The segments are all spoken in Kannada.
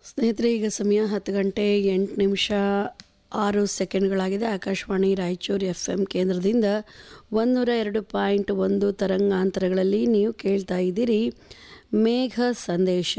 ಸ್ನೇಹಿತರೆ ಈಗ ಸಮಯ ಹತ್ತು ಗಂಟೆ ಎಂಟು ನಿಮಿಷ ಆರು ಸೆಕೆಂಡ್ಗಳಾಗಿದೆ ಆಕಾಶವಾಣಿ ರಾಯಚೂರು ಎಫ್ ಎಂ ಕೇಂದ್ರದಿಂದ ಒಂದೂರ ಎರಡು ಪಾಯಿಂಟ್ ಒಂದು ತರಂಗಾಂತರಗಳಲ್ಲಿ ನೀವು ಕೇಳ್ತಾ ಇದ್ದೀರಿ ಮೇಘ ಸಂದೇಶ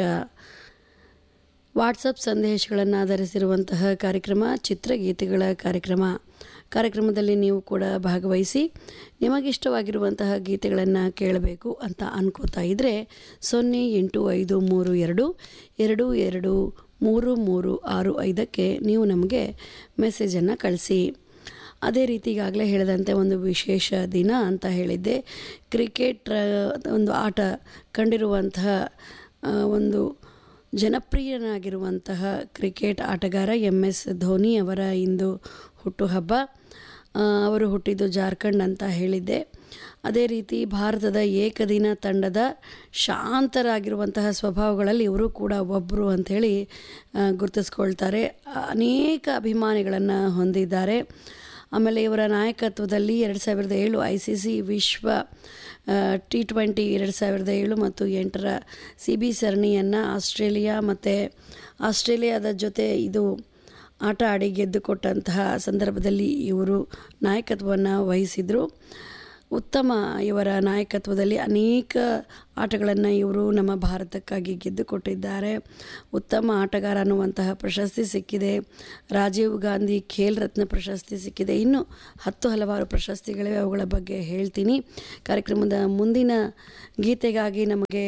ವಾಟ್ಸಪ್ ಸಂದೇಶಗಳನ್ನು ಆಧರಿಸಿರುವಂತಹ ಕಾರ್ಯಕ್ರಮ ಚಿತ್ರಗೀತೆಗಳ ಕಾರ್ಯಕ್ರಮ ಕಾರ್ಯಕ್ರಮದಲ್ಲಿ ನೀವು ಕೂಡ ಭಾಗವಹಿಸಿ ನಿಮಗಿಷ್ಟವಾಗಿರುವಂತಹ ಗೀತೆಗಳನ್ನು ಕೇಳಬೇಕು ಅಂತ ಅನ್ಕೋತಾ ಇದ್ದರೆ ಸೊನ್ನೆ ಎಂಟು ಐದು ಮೂರು ಎರಡು ಎರಡು ಎರಡು ಮೂರು ಮೂರು ಆರು ಐದಕ್ಕೆ ನೀವು ನಮಗೆ ಮೆಸೇಜನ್ನು ಕಳಿಸಿ ಅದೇ ರೀತಿ ಈಗಾಗಲೇ ಹೇಳಿದಂತೆ ಒಂದು ವಿಶೇಷ ದಿನ ಅಂತ ಹೇಳಿದ್ದೆ ಕ್ರಿಕೆಟ್ ಒಂದು ಆಟ ಕಂಡಿರುವಂತಹ ಆ, ಒಂದು ಜನಪ್ರಿಯನಾಗಿರುವಂತಹ ಕ್ರಿಕೆಟ್ ಆಟಗಾರ ಎಮ್ ಎಸ್ ಧೋನಿ ಅವರ ಇಂದು ಹುಟ್ಟುಹಬ್ಬ ಆ, ಅವರು ಹುಟ್ಟಿದ್ದು ಜಾರ್ಖಂಡ್ ಅಂತ ಹೇಳಿದ್ದೆ ಅದೇ ರೀತಿ ಭಾರತದ ಏಕದಿನ ತಂಡದ ಶಾಂತರಾಗಿರುವಂತಹ ಸ್ವಭಾವಗಳಲ್ಲಿ ಇವರು ಕೂಡ ಒಬ್ಬರು ಅಂಥೇಳಿ ಆ, ಗುರುತಿಸ್ಕೊಳ್ತಾರೆ ಅನೇಕ ಅಭಿಮಾನಿಗಳನ್ನು ಹೊಂದಿದ್ದಾರೆ ಆಮೇಲೆ ಇವರ ನಾಯಕತ್ವದಲ್ಲಿ ಎರಡು ಸಾವಿರದ ಏಳು ಐ ಸಿ ಸಿ ವಿಶ್ವ ಟಿ ಟ್ವೆಂಟಿ ಎರಡು ಸಾವಿರದ ಏಳು ಮತ್ತು ಎಂಟರ ಸಿ ಬಿ ಸರಣಿಯನ್ನು ಆಸ್ಟ್ರೇಲಿಯಾ ಮತ್ತು ಆಸ್ಟ್ರೇಲಿಯಾದ ಜೊತೆ ಇದು ಆಟ ಆಡಿ ಗೆದ್ದುಕೊಟ್ಟಂತಹ ಸಂದರ್ಭದಲ್ಲಿ ಇವರು ನಾಯಕತ್ವವನ್ನು ವಹಿಸಿದರು ಉತ್ತಮ ಇವರ ನಾಯಕತ್ವದಲ್ಲಿ ಅನೇಕ ಆಟಗಳನ್ನು ಇವರು ನಮ್ಮ ಭಾರತಕ್ಕಾಗಿ ಗೆದ್ದುಕೊಟ್ಟಿದ್ದಾರೆ ಉತ್ತಮ ಆಟಗಾರ ಅನ್ನುವಂತಹ ಪ್ರಶಸ್ತಿ ಸಿಕ್ಕಿದೆ ರಾಜೀವ್ ಗಾಂಧಿ ಖೇಲ್ ರತ್ನ ಪ್ರಶಸ್ತಿ ಸಿಕ್ಕಿದೆ ಇನ್ನು ಹತ್ತು ಹಲವಾರು ಪ್ರಶಸ್ತಿಗಳಿವೆ ಅವುಗಳ ಬಗ್ಗೆ ಹೇಳ್ತೀನಿ ಕಾರ್ಯಕ್ರಮದ ಮುಂದಿನ ಗೀತೆಗಾಗಿ ನಮಗೆ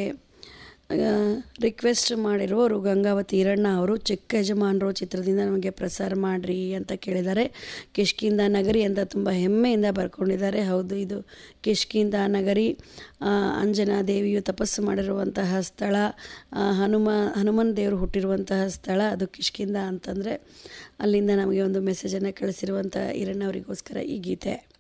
ರಿಕ್ವೆಸ್ಟ್ ಮಾಡಿರೋರು ಗಂಗಾವತಿ ಈರಣ್ಣ ಅವರು ಚಿಕ್ಕ ಯಜಮಾನರು ಚಿತ್ರದಿಂದ ನಮಗೆ ಪ್ರಸಾರ ಮಾಡಿರಿ ಅಂತ ಕೇಳಿದ್ದಾರೆ ಕಿಷ್ಕಿಂದ ನಗರಿ ಅಂತ ತುಂಬ ಹೆಮ್ಮೆಯಿಂದ ಬರ್ಕೊಂಡಿದ್ದಾರೆ ಹೌದು ಇದು ಕಿಷ್ಕಿಂದ ನಗರಿ ಆ, ಅಂಜನಾ ದೇವಿಯು ತಪಸ್ಸು ಮಾಡಿರುವಂತಹ ಸ್ಥಳ ಆ, ಹನುಮ ಹನುಮನ್ ದೇವರು ಹುಟ್ಟಿರುವಂತಹ ಸ್ಥಳ ಅದು ಕಿಷ್ಕಿಂದ ಅಂತಂದರೆ ಅಲ್ಲಿಂದ ನಮಗೆ ಒಂದು ಮೆಸೇಜನ್ನು ಕಳಿಸಿರುವಂಥ ಈರಣ್ಣ ಅವರಿಗೋಸ್ಕರ ಈ ಗೀತೆ